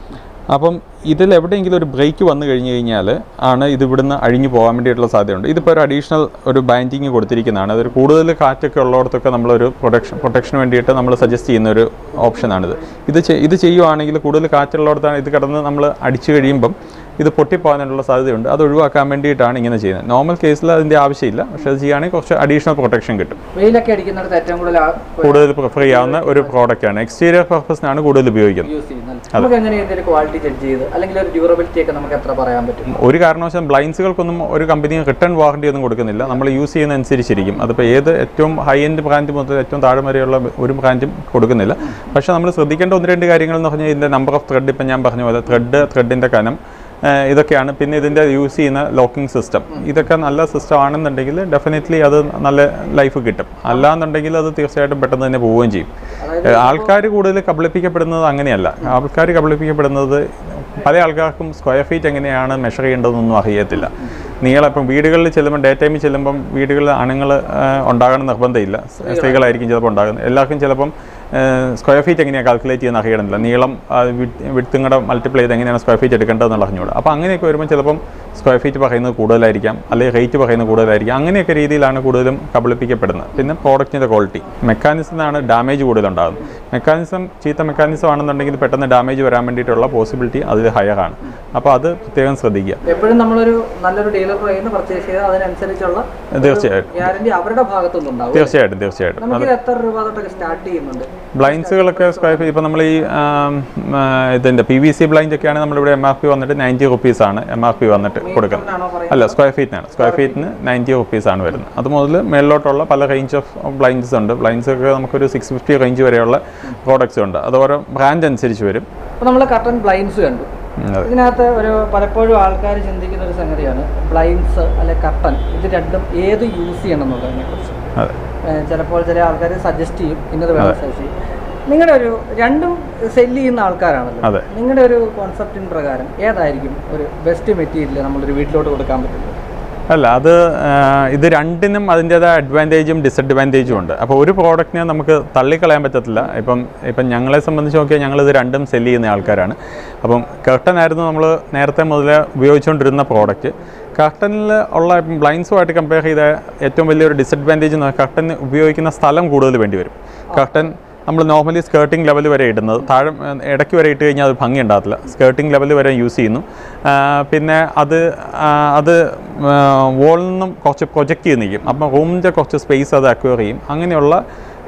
അപ്പം ഇതിൽ എവിടെയെങ്കിലും ഒരു ബ്രേക്ക് വന്നു കഴിഞ്ഞ് കഴിഞ്ഞാൽ ആണ് ഇത് ഇവിടുന്ന് അഴിഞ്ഞു പോകാൻ വേണ്ടിയിട്ടുള്ള സാധ്യതയുണ്ട് ഇതിപ്പോൾ ഒരു അഡീഷണൽ ഒരു ബൈൻഡിങ് കൊടുത്തിരിക്കുന്നതാണ് അതൊരു കൂടുതൽ കാറ്റൊക്കെ ഉള്ളിടത്തൊക്കെ നമ്മളൊരു പ്രൊട്ടക്ഷൻ പ്രൊട്ടക്ഷന് വേണ്ടിയിട്ട് നമ്മൾ സജസ്റ്റ് ചെയ്യുന്ന ഒരു ഓപ്ഷനാണിത് ഇത് ചെ- ഇത് ചെയ്യുവാണെങ്കിൽ കൂടുതൽ കാറ്റുള്ളിടത്താണ് ഇത് കിടന്ന് നമ്മൾ അടിച്ചു കഴിയുമ്പം ഇത് പൊട്ടിപ്പോകാനുള്ള സാധ്യതയുണ്ട് അത് ഒഴിവാക്കാൻ വേണ്ടിയിട്ടാണ് ഇങ്ങനെ ചെയ്യുന്നത് നോർമൽ കേസിൽ അതിൻ്റെ ആവശ്യമില്ല പക്ഷേ അത് ചെയ്യുകയാണെങ്കിൽ കുറച്ച് അഡീഷണൽ പ്രൊട്ടക്ഷൻ കിട്ടും വെയിലൊക്കെ അടിക്കുന്നിടത്ത് ഏറ്റവും കൂടുതൽ കൂടുതൽ പ്രിഫർ ചെയ്യാവുന്ന ഒരു പ്രോഡക്റ്റാണ് എക്സ്റ്റീരിയർ പർപ്പസിനാണ് കൂടുതൽ ഉപയോഗിക്കുന്നത് യൂസ് ചെയ്യുന്നത് നമുക്ക് എങ്ങനെ ഇതിന്റെ ക്വാളിറ്റി ജഡ്ജ് ചെയ്ത് അല്ലെങ്കിൽ ഒരു ഡ്യൂറബിലിറ്റി ഒക്കെ നമുക്ക് എത്ര പറയാൻ പറ്റും ഒരു കാരണവശാലും ബ്ലൈൻസുകൾക്കൊന്നും ഒരു കമ്പനിയും റിട്ടേൺ വാറണ്ടി ഒന്നും കൊടുക്കുന്നില്ല നമ്മൾ യൂസ് ചെയ്യുന്ന അനുസരിച്ചിരിക്കും അതിപ്പോൾ ഏത് ഏറ്റവും ഹൈ എൻഡ് ബ്രാൻഡ് മുതൽ ഏറ്റവും താഴെ വരെയുള്ള ഒരു ബ്രാൻഡും കൊടുക്കുന്നില്ല പക്ഷേ നമ്മൾ ശ്രദ്ധിക്കേണ്ട ഒന്ന് രണ്ട് കാര്യങ്ങൾ എന്ന് പറഞ്ഞാൽ ഇതിൻ്റെ നമ്പർ ഓഫ് ത്രെഡ് ഇപ്പം ഞാൻ പറഞ്ഞ പോലെ ത്രെഡ് ത്രെഡിൻ്റെ കനം ഏഹ് ഇതൊക്കെയാണ് പിന്നെ ഇതിൻ്റെ യൂസ് ചെയ്യുന്ന ലോക്കിംഗ് സിസ്റ്റം ഇതൊക്കെ നല്ല സിസ്റ്റം ആണെന്നുണ്ടെങ്കിൽ ഡെഫിനറ്റ്ലി അത് നല്ല ലൈഫ് കിട്ടും അല്ലാന്നുണ്ടെങ്കിൽ അത് തീർച്ചയായിട്ടും പെട്ടെന്ന് തന്നെ പോവുകയും ചെയ്യും ആൾക്കാർ കൂടുതൽ കബളിപ്പിക്കപ്പെടുന്നത് അങ്ങനെയല്ല ആൾക്കാർ കബളിപ്പിക്കപ്പെടുന്നത് പല ആൾക്കാർക്കും സ്ക്വയർ ഫീറ്റ് എങ്ങനെയാണ് മെഷർ ചെയ്യേണ്ടതെന്നൊന്നും അറിയത്തില്ല നീളം ഇപ്പം വീടുകളിൽ ചെല്ലുമ്പോൾ ഡേ ടൈമിൽ ചെല്ലുമ്പം വീടുകളിൽ ആണുങ്ങൾ ഉണ്ടാകണം നിർബന്ധമില്ല സ്ത്രീകളായിരിക്കും ചിലപ്പോൾ ഉണ്ടാകുന്നത് എല്ലാവർക്കും ചിലപ്പം സ്ക്വയർ ഫീറ്റ് എങ്ങനെയാണ് കാൽക്കുലേറ്റ് ചെയ്യുന്ന അറിയണമെന്നില്ല നീളം വിട്ടുങ്ങടെ മൾട്ടിപ്ലൈ ചെയ്ത് എങ്ങനെയാണ് സ്ക്വയർ ഫീറ്റ് എടുക്കേണ്ടതെന്നുള്ള അറിഞ്ഞുകൂടാ അപ്പോൾ അങ്ങനെയൊക്കെ വരുമ്പോൾ ചിലപ്പം സ്ക്വയർ ഫീറ്റ് പറയുന്നത് കൂടുതലായിരിക്കാം അല്ലെങ്കിൽ റേറ്റ് പറയുന്നത് കൂടുതലായിരിക്കാം അങ്ങനെയൊക്കെ രീതിയിലാണ് കൂടുതലും കബളിപ്പിക്കപ്പെടുന്നത് പിന്നെ പ്രോഡക്റ്റിൻ്റെ ക്വാളിറ്റി മെക്കാനിസത്തിനാണ് ഡാമേജ് കൂടുതലുണ്ടാകുന്നത് മെക്കാനിസം ചീത്ത മെക്കാനിസം ആണെന്നുണ്ടെങ്കിൽ പെട്ടെന്ന് ഡാമേജ് വരാൻ വേണ്ടിയിട്ടുള്ള പോസിബിലിറ്റി അതിൽ ഹയർ ആണ് അപ്പോൾ അത് പ്രത്യേകം ശ്രദ്ധിക്കുക എപ്പോഴും നമ്മളൊരു നല്ലൊരു ഡീലർ കയ്യിൽ നിന്ന് പർച്ചേസ് ചെയ്ത് അതിനനുസരിച്ചുള്ള തീർച്ചയായിട്ടും ഗ്യാരണ്ടി അവരുടെ ഭാഗത്തുനിന്ന് ഉണ്ടാവും തീർച്ചയായിട്ടും തീർച്ചയായിട്ടും നമുക്ക് ഇത് എത്ര രൂപ തൊട്ടൊക്കെ സ്റ്റാർട്ട് ചെയ്യുന്നുണ്ട് ബ്ലൈൻഡ്സുകളൊക്കെ സ്ക്വയർ ഫീറ്റ് ഇപ്പോൾ നമ്മൾ ഈ ആം, ആ, ഇതിൻ്റെ പി വി സി ബ്ലൈൻഡ് ഒക്കെയാണ് നമ്മളിവിടെ എം ആർ പി വന്നിട്ട് നയൻറ്റി റുപ്പീസ് ആണ് എം ആർ പി വന്നിട്ട് കൊടുക്കുന്നത് ആണോ പറയുന്നത് അല്ല സ്ക്വയർ ഫീറ്റിനാണ് സ്ക്വയർ ഫീറ്റിന് നയൻറ്റി റുപ്പീസ് ആണ് വരുന്നത് അത് മുതൽ മേളിലോട്ടുള്ള പല റേഞ്ച് ഓഫ് ബ്ലൈൻഡ്സ് ഉണ്ട് ബ്ലൈൻഡ്സ് ഒക്കെ നമുക്കൊരു സിക്സ് ഫിഫ്റ്റി റേഞ്ച് വരെയുള്ള പ്രോഡക്റ്റ്സ് ഉണ്ട് അത് ഓരോ ബ്രാൻഡ് അനുസരിച്ച് വരും അപ്പോൾ നമ്മൾ കട്ടൺ ബ്ലൈൻഡ്സ് കണ്ടു ഉം, അതെ ഇതിനകത്ത് ഒരു പലപ്പോഴും ആൾക്കാർ ചിന്തിക്കുന്ന ഒരു സംഗതിയാണ് ബ്ലൈൻഡ്സ് അല്ലെ കട്ടൺ ഇത് രണ്ടും ഏത് യൂസ് ചെയ്യണം എന്നുള്ളതിനെ കുറിച്ച് അതെ ഏഹ് ചിലപ്പോൾ ചില ആൾക്കാർ സജസ്റ്റ് ചെയ്യും ഇന്നത് വേണം സജസ്റ്റ് ചെയ്യും നിങ്ങളുടെ ഒരു രണ്ടും സെല്ല് ചെയ്യുന്ന ആൾക്കാരാണല്ലോ അതെ. നിങ്ങളുടെ ഒരു കോൺസെപ്റ്റിന് പ്രകാരം ഏതായിരിക്കും ഒരു ബെസ്റ്റ് മെറ്റീരിയൽ നമ്മളൊരു വീട്ടിലോട്ട് കൊടുക്കാൻ പറ്റുന്നത് അല്ല അത് ആ, ഇത് രണ്ടിനും അതിൻ്റേതായ അഡ്വാൻറ്റേജും ഡിസഡ്വാൻറ്റേജും ഉണ്ട് അപ്പോൾ ഒരു പ്രോഡക്റ്റിനെ നമുക്ക് തള്ളിക്കളയാൻ പറ്റത്തില്ല ഇപ്പം ഇപ്പം ഞങ്ങളെ സംബന്ധിച്ച് നോക്കിയാൽ ഞങ്ങളിത് രണ്ടും സെല് ചെയ്യുന്ന ആൾക്കാരാണ് അപ്പം കർട്ടൻ ആയിരുന്നു നമ്മൾ നേരത്തെ മുതലേ ഉപയോഗിച്ചുകൊണ്ടിരുന്ന പ്രോഡക്റ്റ് കർട്ടനിൽ ഉള്ള ബ്ലൈൻസുമായിട്ട് കമ്പയർ ചെയ്ത ഏറ്റവും വലിയൊരു ഡിസഡ്വാൻറ്റേജ് എന്ന് പറഞ്ഞാൽ കർട്ടൻ ഉപയോഗിക്കുന്ന സ്ഥലം കൂടുതൽ വേണ്ടി വരും കർട്ടൻ നമ്മൾ നോർമലി സ്കേർട്ടിംഗ് ലെവൽ വരെ ഇടുന്നത് താഴെ ഏഹ്, ഇടയ്ക്ക് വരെ ഇട്ട് കഴിഞ്ഞാൽ അത് ഭംഗി ഉണ്ടാകത്തില്ല സ്കേർട്ടിംഗ് ലെവൽ വരെ യൂസ് ചെയ്യുന്നു ആ, പിന്നെ അത് ആ, അത് വോളിൽ നിന്നും കുറച്ച് പ്രൊജക്റ്റ് ചെയ്ത് നിൽക്കും അപ്പം റൂമിൻ്റെ കുറച്ച് സ്പേസ് അത് അക്വയർ ചെയ്യും അങ്ങനെയുള്ള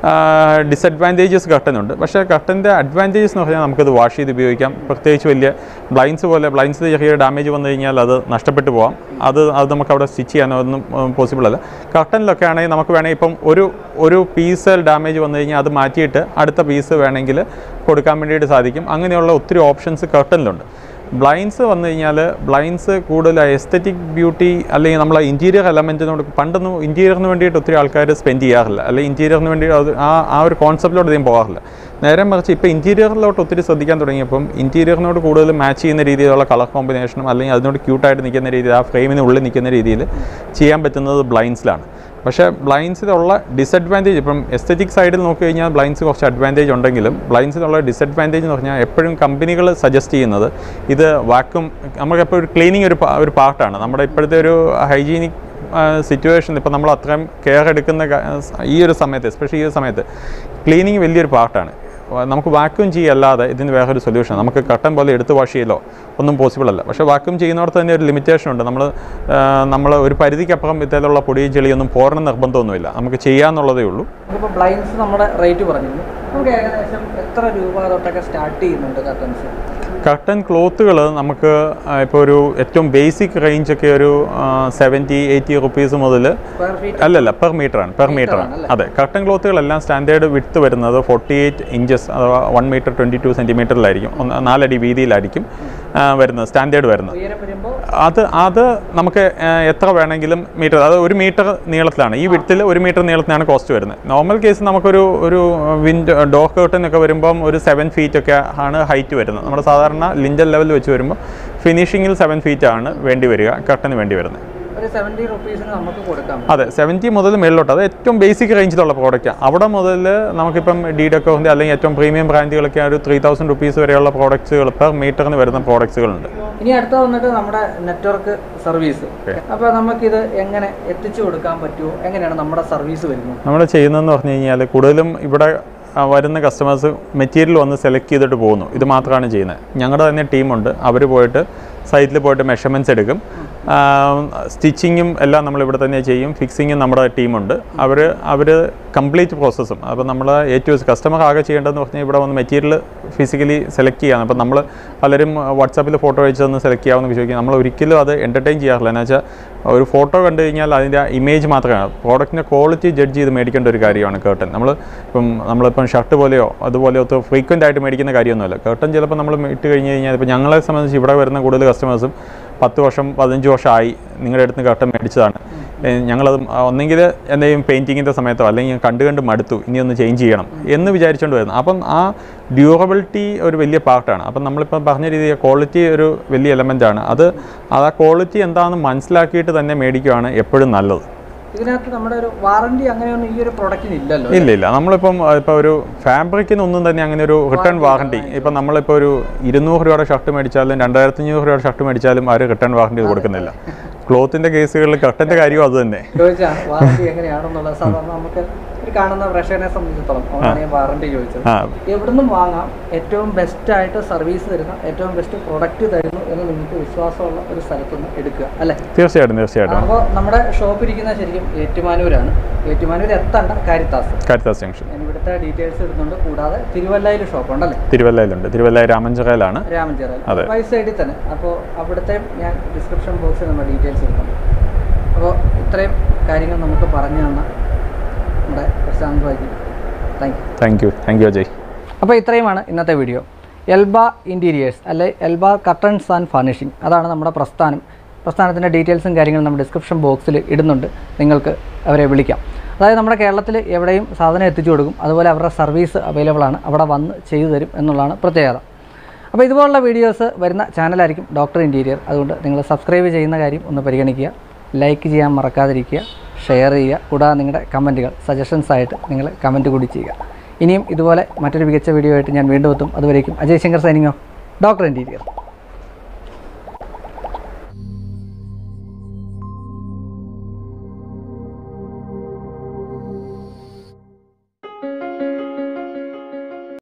ഡിസഡ്വാൻറ്റേജസ് കട്ടനുണ്ട് പക്ഷേ കട്ടൻ്റെ അഡ്വാൻറ്റേജസ് എന്ന് പറഞ്ഞാൽ നമുക്കത് വാഷ് ചെയ്ത് ഉപയോഗിക്കാം പ്രത്യേകിച്ച് വലിയ ബ്ലൈൻസ് പോലെ ബ്ലൈൻസ് ചെറിയ ഡാമേജ് വന്നു കഴിഞ്ഞാൽ അത് നഷ്ടപ്പെട്ടു പോകാം അത് അത് നമുക്ക് അവിടെ സ്റ്റിച്ച് ചെയ്യാനോ ഒന്നും പോസിബിൾ അല്ല കട്ടനിലൊക്കെ ആണെങ്കിൽ നമുക്ക് വേണമെങ്കിൽ ഇപ്പം ഒരു ഒരു പീസ് ഡാമേജ് വന്നു കഴിഞ്ഞാൽ അത് മാറ്റിയിട്ട് അടുത്ത പീസ് വേണമെങ്കിൽ കൊടുക്കാൻ വേണ്ടിയിട്ട് സാധിക്കും അങ്ങനെയുള്ള ഒത്തിരി ഓപ്ഷൻസ് കർട്ടനിലുണ്ട് ബ്ലൈൻഡ്സ് വന്നു കഴിഞ്ഞാൽ ബ്ലൈൻഡ്സ് കൂടുതൽ എസ്തറ്റിക് ബ്യൂട്ടി അല്ലെങ്കിൽ നമ്മളെ ഇൻറ്റീരിയർ എലമെൻറ്റിനോട് പണ്ടൊന്നും ഇൻറ്റീരിയറിന് വേണ്ടിയിട്ട് ഒത്തിരി ആൾക്കാർ സ്പെൻഡ് ചെയ്യാറില്ല അല്ലെങ്കിൽ ഇൻറ്റീരിയറിന് വേണ്ടി അത് ആ ആ ഒരു കോൺസെപ്റ്റിലോട്ട് അധികം പോകാറില്ല നേരെ മറിച്ച് ഇപ്പോൾ ഇൻറ്റീരിയറിലോട്ട് ഒത്തിരി ശ്രദ്ധിക്കാൻ തുടങ്ങിയപ്പം ഇൻറ്റീരിയറിനോട് കൂടുതൽ മാച്ച് ചെയ്യുന്ന രീതിയിലുള്ള കളർ കോമ്പിനേഷനും അല്ലെങ്കിൽ അതിനോട് ക്യൂട്ടായിട്ട് നിൽക്കുന്ന രീതിയിൽ ആ ഫ്രെയിമിന് ഉള്ളിൽ നിൽക്കുന്ന രീതിയിൽ ചെയ്യാൻ പറ്റുന്നത് ബ്ലൈൻഡ്സിലാണ് പക്ഷേ ബ്ലൈൻഡ്സിലുള്ള ഡിസഡ്വാൻറ്റേജ് ഇപ്പം എസ്തറ്റിക് സൈഡിൽ നോക്കി കഴിഞ്ഞാൽ ബ്ലൈൻഡ്സ് കുറച്ച് അഡ്വാൻറ്റേജ് ഉണ്ടെങ്കിലും ബ്ലൈൻഡ്സിലുള്ള ഡിസഡ്വാൻറ്റേജ് എന്ന് പറഞ്ഞാൽ എപ്പോഴും കമ്പനികൾ സജസ്റ്റ് ചെയ്യുന്നത് ഇത് വാക്യൂം നമുക്കെപ്പോൾ ഒരു ക്ലീനിങ് ഒരു പാ- ഒരു പാർട്ടാണ് നമ്മുടെ ഇപ്പോഴത്തെ ഒരു ഹൈജീനിക് സിറ്റുവേഷൻ ഇപ്പോൾ നമ്മൾ അത്രയും കെയർ എടുക്കുന്ന ക- ഈ ഒരു സമയത്ത് എസ്പെഷ്യലി ഈ ഒരു സമയത്ത് ക്ലീനിങ് വലിയൊരു പാർട്ടാണ് നമുക്ക് വാക്യൂം ചെയ്യല്ലാതെ ഇതിന് വേറൊരു സൊല്യൂഷൻ നമുക്ക് കട്ടൻ പോലെ എടുത്ത് വാഷ് ചെയ്യലോ ഒന്നും പോസിബിൾ അല്ല പക്ഷേ വാക്യൂം ചെയ്യുന്നിടത്ത് തന്നെ ഒരു ലിമിറ്റേഷൻ ഉണ്ട് നമ്മൾ നമ്മൾ ഒരു പരിധിക്കപ്പുറം ഇത്തരത്തിലുള്ള പൊടിയും ചെളിയൊന്നും പോരണം നിർബന്ധമൊന്നുമില്ല നമുക്ക് ചെയ്യാന്നുള്ളതേ ഉള്ളൂ നമുക്കിപ്പോൾ ബ്ലൈൻഡ്സ് നമ്മുടെ റേറ്റ് പറഞ്ഞിരുന്നു നമുക്ക് ഏകദേശം എത്ര രൂപ തൊട്ടൊക്കെ സ്റ്റാർട്ട് ചെയ്യുന്നുണ്ട് കർട്ടൻസ് കട്ടൻ ക്ലോത്തുകൾ നമുക്ക് ഇപ്പോൾ ഒരു ഏറ്റവും ബേസിക് റേഞ്ചൊക്കെ ഒരു സെവൻറ്റി എയ്റ്റി റുപ്പീസ് മുതൽ സ്ക്വയർ ഫീറ്റ് അല്ലല്ല പെർ മീറ്റർ ആണ് പെർ മീറ്റർ ആണ് ആണല്ലേ? അതെ കട്ടൻ ക്ലോത്തുകളെല്ലാം സ്റ്റാൻഡേർഡ് വിട്ത്ത് വരുന്നത് ഫോർട്ടി എയ്റ്റ് ഇഞ്ചസ് അഥവാ വൺ മീറ്റർ ട്വൻറ്റി ടു സെൻറ്റിമീറ്ററിലായിരിക്കും ഒന്ന് നാലടി വീതിയിലായിരിക്കും ആ, വരുന്നത് സ്റ്റാൻഡേർഡ് വരുന്നത് ഉയരം വരുമ്പോൾ അത് അത് നമുക്ക് ആ, എത്ര വേണമെങ്കിലും മീറ്റർ അത് ഒരു മീറ്റർ നീളത്തിലാണ് ഈ വിട്ടിൽ ഒരു മീറ്റർ നീളത്തിനാണ് കോസ്റ്റ് വരുന്നത് നോർമൽ കേസ് നമുക്കൊരു ഒരു വിൻഡ് ഡോർ കേർട്ടൻ ഒക്കെ വരുമ്പം ഒരു സെവൻ ഫീറ്റ് ഒക്കെ ആണ് ഹൈറ്റ് വരുന്നത് നമ്മുടെ സാധാരണ ലിഞ്ചൽ ലെവൽ വെച്ച് വരുമ്പോൾ ഫിനിഷിങ്ങിൽ സെവൻ ഫീറ്റ് ആണ് വേണ്ടി വരിക കട്ടന് വേണ്ടി വരുന്നത് ഒരു സെവൻറ്റി റുപ്പീസിന് നമുക്ക് കൊടുക്കാം അതെ സെവൻറ്റി മുതൽ മേളിലോട്ട് അത് ഏറ്റവും ബേസിക് റേഞ്ചിലുള്ള പ്രോഡക്റ്റ് അവിടെ മുതൽ നമുക്കിപ്പം ഡി ഡെക്കോറിൻ്റെ അല്ലെങ്കിൽ ഏറ്റവും പ്രീമിയം ബ്രാൻഡുകളൊക്കെ ഒരു ത്രീ തൗസൻഡ് റുപ്പീസ് വരെയുള്ള പ്രോഡക്ട്സുകൾ പെർ മീറ്ററിന് വരുന്ന പ്രോഡക്ട്സുകളുണ്ട് ഇനി അടുത്ത വന്നിട്ട് നമ്മുടെ നെറ്റ്വർക്ക് സർവീസ് അപ്പോൾ നമുക്കിത് എങ്ങനെ എത്തിച്ചു കൊടുക്കാൻ പറ്റുമോ എങ്ങനെയാണ് നമ്മുടെ സർവീസ് വരുന്നത് നമ്മൾ ചെയ്യുന്നതെന്ന് പറഞ്ഞു കഴിഞ്ഞാൽ കൂടുതലും ഇവിടെ ആ, വരുന്ന കസ്റ്റമേഴ്സ് മെറ്റീരിയൽ വന്ന് സെലക്ട് ചെയ്തിട്ട് പോകുന്നു ഇത് മാത്രമാണ് ചെയ്യുന്നത് ഞങ്ങളുടെ തന്നെ ടീമുണ്ട് അവർ പോയിട്ട് സൈറ്റിൽ പോയിട്ട് മെഷർമെൻറ്റ്സ് എടുക്കും സ്റ്റിച്ചിങ്ങും എല്ലാം നമ്മൾ ഇവിടെ തന്നെ ചെയ്യും ഫിക്സിങ്ങും നമ്മുടെ ടീമുണ്ട് അവർ അവർ കംപ്ലീറ്റ് പ്രോസസ്സും അപ്പോൾ നമ്മൾ എ ടു എസ് കസ്റ്റമർ ആകെ ചെയ്യേണ്ടതെന്ന് പറഞ്ഞാൽ ഇവിടെ വന്ന് മെറ്റീരിയൽ ഫിസിക്കലി സെലക്ട് ചെയ്യാണ് അപ്പോൾ നമ്മൾ പലരും വാട്സാപ്പിൽ ഫോട്ടോ അയച്ചു തന്ന് സെലക്ട് ചെയ്യാമെന്ന് ചോദിക്കും നമ്മൾ ഒരിക്കലും അത് എൻ്റർടൈൻ ചെയ്യാറില്ല എന്ന് വെച്ചാൽ ഒരു ഫോട്ടോ കണ്ടു കഴിഞ്ഞാൽ അതിൻ്റെ ഇമേജ് മാത്രമാണ് പ്രോഡക്റ്റിൻ്റെ ക്വാളിറ്റി ജഡ്ജ് ചെയ്ത് മേടിക്കേണ്ട ഒരു കാര്യമാണ് കേട്ടൻ നമ്മൾ ഇപ്പം നമ്മളിപ്പം ഷർട്ട് പോലെയോ അതുപോലെയോ ഫ്രീക്വൻ്റ് ആയിട്ട് മേടിക്കുന്ന കാര്യമൊന്നുമല്ല കേട്ടൻ ചിലപ്പോൾ നമ്മൾ ഇട്ട് കഴിഞ്ഞ് കഴിഞ്ഞാൽ ഇപ്പോൾ ഞങ്ങളെ സംബന്ധിച്ച് ഇവിടെ വരുന്ന കൂടുതൽ കസ്റ്റമേഴ്സും പത്ത് വർഷം പതിനഞ്ച് വർഷമായി നിങ്ങളുടെ അടുത്ത് കട്ടൻ മേടിച്ചതാണ് ഏ, ഞങ്ങളത് ഒന്നെങ്കിൽ എന്തെങ്കിലും പെയിൻറ്റിങ്ങിൻ്റെ സമയത്തോ അല്ലെങ്കിൽ കണ്ടു കണ്ട് മടുത്തു ഇനി ഒന്ന് ചേഞ്ച് ചെയ്യണം എന്ന് വിചാരിച്ചുകൊണ്ട് വരുന്നത് അപ്പം ആ ഡ്യൂറബിലിറ്റി ഒരു വലിയ പാർട്ടാണ് അപ്പം നമ്മളിപ്പം പറഞ്ഞ രീതിയിൽ ക്വാളിറ്റി ഒരു വലിയ എലമെൻ്റ് ആണ് അത് അത് ആ ക്വാളിറ്റി എന്താണെന്ന് മനസ്സിലാക്കിയിട്ട് തന്നെ മേടിക്കുകയാണ് എപ്പോഴും നല്ലത് ഇതിനകത്ത് നമ്മുടെ ഒരു വാറണ്ടി അങ്ങനെയൊന്നും ഈ ഒരു പ്രൊഡക്റ്റിന് ഇല്ലല്ലോ ഇല്ല ഇല്ല നമ്മളിപ്പം ഇപ്പോൾ ഒരു ഫാബ്രിക്കിനൊന്നും തന്നെ അങ്ങനെ ഒരു റിട്ടേൺ വാറണ്ടി ഇപ്പം നമ്മളിപ്പോൾ ഒരു ഇരുന്നൂറ് രൂപയുടെ ഷർട്ട് മേടിച്ചാലും രണ്ടായിരത്തി അഞ്ഞൂറ് രൂപയുടെ ഷർട്ട് മേടിച്ചാലും അവർ റിട്ടേൺ വാറണ്ടി കൊടുക്കുന്നില്ല ക്ലോത്തിൻ്റെ കേസുകളിൽ കട്ടൻ്റെ കാര്യവും അത് തന്നെ ചോദിച്ചാണ് വാറണ്ടി എങ്ങനെയാണെന്നുള്ളത് സാധാരണ നമുക്ക് ഒരു കാണുന്ന പ്രേക്ഷകനെ സംബന്ധിച്ചിടത്തോളം അതാണ് ഞാൻ വാറണ്ടി ചോദിച്ചത് ആ എവിടുന്നും വാങ്ങാം ഏറ്റവും ബെസ്റ്റ് ആയിട്ട് സർവീസ് തരുന്ന ഏറ്റവും ബെസ്റ്റ് പ്രൊഡക്റ്റ് തരുന്നു എന്ന് നിങ്ങൾക്ക് വിശ്വാസമുള്ള ഒരു സ്ഥലത്ത് നിന്ന് എടുക്കുക അല്ലേ തീർച്ചയായിട്ടും തീർച്ചയായിട്ടും അപ്പോൾ നമ്മുടെ ഷോപ്പ് ഇരിക്കുന്ന ശരിക്കും ഏറ്റുമാനൂരാണ് ഏറ്റുമാനൂർ എത്തണ്ട കാരിത്താസ് കാരിത്താസ് ജംഗ്ഷൻ ഞാൻ ഇവിടുത്തെ ഡീറ്റെയിൽസ് ഇടുന്നുണ്ട് കൂടാതെ തിരുവല്ലയിൽ ഷോപ്പ് ഉണ്ടല്ലേ തിരുവല്ലയിലുണ്ട് തിരുവല്ല രാമഞ്ചിറയിലാണ് രാമഞ്ചേറൽ അതെ. വൈ സൈഡിൽ തന്നെ അപ്പോൾ അവിടുത്തെ ഞാൻ ഡിസ്ക്രിപ്ഷൻ ബോക്സിൽ നമ്മുടെ ഡീറ്റെയിൽസ് ഇടുന്നുണ്ട് അപ്പോൾ ഇത്രയും കാര്യങ്ങൾ നമുക്ക് പറഞ്ഞു തന്ന നമ്മുടെ പ്രശാന്ത് ഭായി thank you thank you thank you Ajay അപ്പോൾ ഇത്രയുമാണ് ഇന്നത്തെ വീഡിയോ എൽബ ഇൻറ്റീരിയേഴ്സ് അല്ലെ എൽബ കർട്ടൻസ് ആൻഡ് ഫർണിഷിംഗ് അതാണ് നമ്മുടെ പ്രസ്ഥാനം പ്രസ്ഥാനത്തിൻ്റെ ഡീറ്റെയിൽസും കാര്യങ്ങളും നമ്മുടെ ഡിസ്ക്രിപ്ഷൻ ബോക്സിൽ ഇടുന്നുണ്ട് നിങ്ങൾക്ക് അവരെ വിളിക്കാം അതായത് നമ്മുടെ കേരളത്തിൽ എവിടെയും സാധനം എത്തിച്ചു കൊടുക്കും അതുപോലെ അവരുടെ സർവീസ് അവൈലബിൾ ആണ് അവിടെ വന്ന് ചെയ്തു തരും എന്നുള്ളതാണ് പ്രത്യേകത അപ്പോൾ ഇതുപോലുള്ള വീഡിയോസ് വരുന്ന ചാനലായിരിക്കും ഡോക്ടർ ഇൻറ്റീരിയർ അതുകൊണ്ട് നിങ്ങൾ സബ്സ്ക്രൈബ് ചെയ്യുന്ന കാര്യം ഒന്ന് പരിഗണിക്കുക ലൈക്ക് ചെയ്യാൻ മറക്കാതിരിക്കുക ഷെയർ ചെയ്യുക കൂടാതെ നിങ്ങളുടെ കമൻറ്റുകൾ സജഷൻസ് ആയിട്ട് നിങ്ങൾ കമൻറ്റ് കൂടി ചെയ്യുക ഇനിയും ഇതുപോലെ മറ്റൊരു മികച്ച വീഡിയോ ആയിട്ട് ഞാൻ വീണ്ടും എത്തും അതുവരേക്കും അജയ് ശങ്കർ സൈനിങ്ങോ ഡോക്ടർ ഇൻറ്റീരിയർ